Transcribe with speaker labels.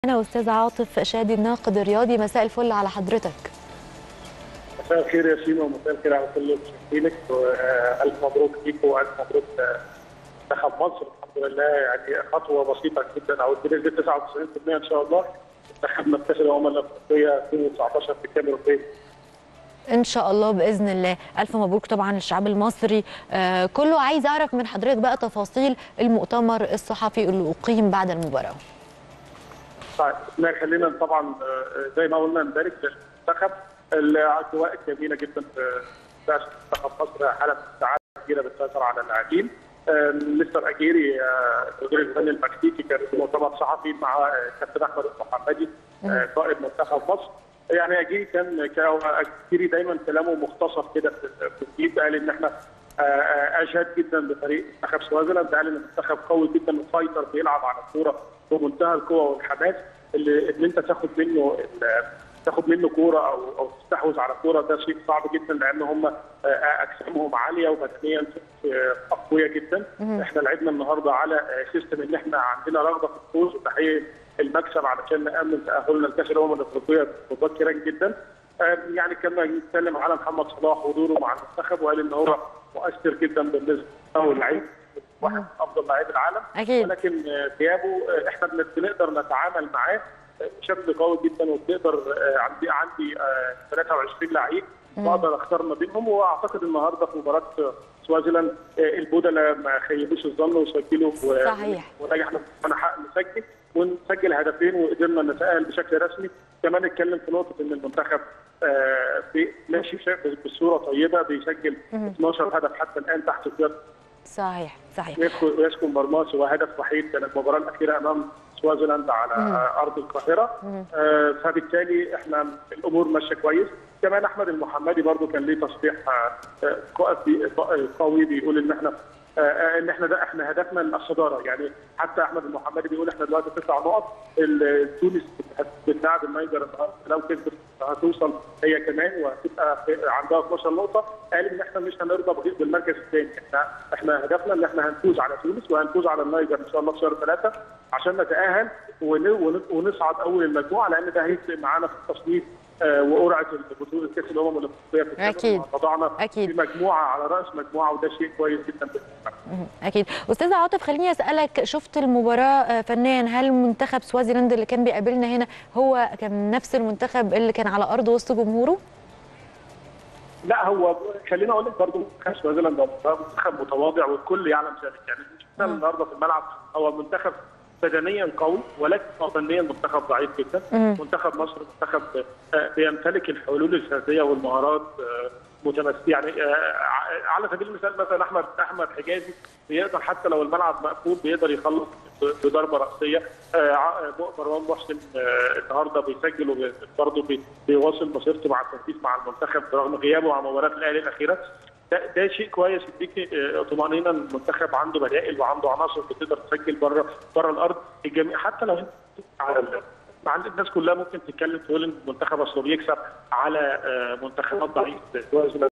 Speaker 1: أنا أستاذ عاطف شادي الناقد الرياضي مساء الفل على حضرتك
Speaker 2: مساء الخير يا شيماء ومساء الخير على كل مشاهدينك والف مبروك ليكم والف مبروك منتخب مصر الحمد لله يعني خطوه بسيطه جدا او بنسبه 99% ان شاء الله منتخبنا في كاس الامم الافريقيه 2019 في الكاميرون
Speaker 1: ان شاء الله باذن الله الف مبروك طبعا للشعب المصري آه كله عايز اعرف من حضرتك بقى تفاصيل المؤتمر الصحفي اللي اقيم بعد المباراه
Speaker 2: طيب خلينا طبعا زي ما قلنا نبارك للمنتخب الاجواء جميله جدا في بعثه منتخب مصر حاله سعاده كبيره بتسيطر على اللاعبين مستر اجيري المدير الفني المكسيكي كان في مؤتمر صحفي مع كابتن احمد المحمدي قائد منتخب مصر يعني اجيري كان اجيري دايما كلامه مختصر كده في الجديد قال ان احنا اشاد جدا بفريق منتخب سوازيلاند قال ان المنتخب قوي جدا وفايتر بيلعب على الكوره بمنتهى القوه والحماس اللي ان انت تاخد منه تاخد منه كوره او او تستحوذ على كوره ده شيء صعب جدا لان هم اجسامهم عاليه وبدنيا اقوياء جدا احنا لعبنا النهارده على سيستم ان احنا عندنا رغبه في الفوز وتحقيق المكسب علشان نامن تاهلنا لكاس الامم الافريقيه مبكرا جدا يعني كان يتكلم على محمد صلاح ودوره مع المنتخب وقال ان هو مؤثر جدا بالنسبه له لعيب واحد من افضل لاعبي العالم
Speaker 1: أكيد.
Speaker 2: ولكن غيابه احنا بنقدر نتعامل معاه بشكل قوي جدا وبنقدر عندي عندي 23 لعيب بقدر اختار ما بينهم واعتقد النهارده في مباراه سوازيلاند البودلة ما خيبوش الظن وسجلوا
Speaker 1: صحيح
Speaker 2: ونجحنا انا حق نسجل ونسجل هدفين وقدرنا نتاهل بشكل رسمي كمان اتكلم في نقطه ان المنتخب ماشي بصوره طيبه بيسجل 12 هدف حتى الان تحت قياده
Speaker 1: صحيح صحيح
Speaker 2: يسكن مرماس وهدف وحيد كان المباراه الاخيره امام سوازيلاند على مم. ارض القاهره آه فبالتالي احنا الامور ماشيه كويس كمان احمد المحمدي برضو كان ليه تصريح آه قوي بيقول ان احنا آه ان احنا ده احنا هدفنا الصداره يعني حتى احمد المحمدي بيقول احنا دلوقتي تسع نقط تونس بتلاعب النيجر لو كسبت هتوصل هي كمان وهتبقى عندها 12 نقطه قال ان احنا مش هنرضى بالمركز الثاني احنا احنا هدفنا ان احنا هنفوز على تونس وهنفوز على النيجر ان شاء الله في شهر ثلاثه عشان نتاهل ونصعد اول المجموعه لان ده هيفرق معانا في التصنيف وقرعه بطوله كاس الامم الافريقيه في
Speaker 1: اكيد
Speaker 2: وضعنا
Speaker 1: اكيد
Speaker 2: في مجموعه على راس مجموعه وده شيء كويس جدا
Speaker 1: اكيد استاذ عاطف خليني اسالك شفت المباراه فنيا هل منتخب سوازيلاند اللي كان بيقابلنا هنا هو كان نفس المنتخب اللي كان على ارض وسط جمهوره؟
Speaker 2: لا هو خليني اقول لك برضه منتخب سوازيلاند منتخب متواضع والكل يعلم ذلك يعني شفنا النهارده في الملعب هو منتخب بدنيا قوي ولكن فنيا منتخب ضعيف جدا منتخب مصر منتخب بيمتلك الحلول الفرديه والمهارات متمثله يعني على سبيل المثال مثلا احمد احمد حجازي بيقدر حتى لو الملعب مقفول بيقدر يخلص بضربه راسيه مروان محسن النهارده بيسجل وبرضه بيواصل مسيرته مع التنفيذ مع المنتخب رغم غيابه عن مباراه الاهلي الاخيره ده, ده شيء كويس يديك طمانينه المنتخب عنده بدائل وعنده عناصر بتقدر تسجل بره بره الارض الجميع حتى لو انت على مع الناس كلها ممكن تتكلم تقول ان المنتخب اصله بيكسب على منتخبات ضعيف